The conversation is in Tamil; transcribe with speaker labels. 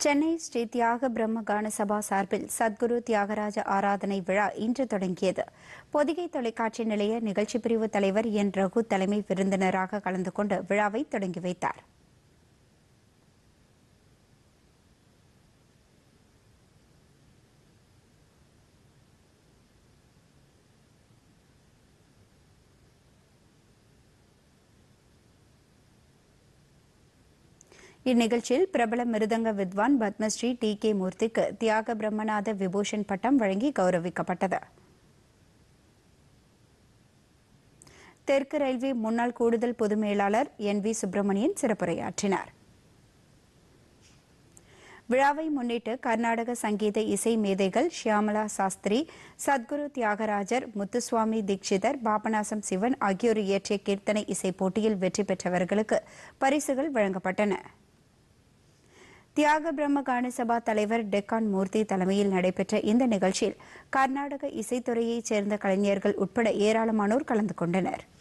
Speaker 1: சென்னை ஸ்ரீ தியாக பிரம்ம கான சபா சார்பில் சத்குரு தியாகராஜ ஆராதனை விழா இன்று தொடங்கியது பொதிகை தொலைக்காட்சி நிலைய நிகழ்ச்சி பிரிவு தலைவர் என் ரகு தலைமை விருந்தினராக கலந்து கொண்டு விழாவை தொடங்கி வைத்தார் இந்நிகழ்ச்சியில் பிரபல மிருதங்க வித்வான் பத்மஸ்ரீ டி கே மூர்த்திக்கு தியாக பிரம்மநாத விபூஷன் பட்டம் வழங்கி கௌரவிக்கப்பட்டது தெற்கு ரயில்வே முன்னாள் கூடுதல் பொது மேலாளர் என் வி சுப்பிரமணியன் சிறப்புரையாற்றினார் விழாவை முன்னிட்டு கர்நாடக சங்கீத இசை மேதைகள் ஷியாமலா சாஸ்திரி சத்குரு தியாகராஜர் முத்துசுவாமி தீட்சிதர் பாபநாசம் சிவன் ஆகியோர் இயற்றிய கீர்த்தனை இசை போட்டியில் வெற்றி பெற்றவர்களுக்கு பரிசுகள் வழங்கப்பட்டன தியாக பிரம்ம கான சபா தலைவர் டெக்கான் மூர்த்தி தலைமையில் நடைபெற்ற இந்த நிகழ்ச்சியில் கர்நாடக இசைத்துறையைச் சேர்ந்த கலைஞர்கள் உட்பட ஏராளமானோர் கலந்து கொண்டனர்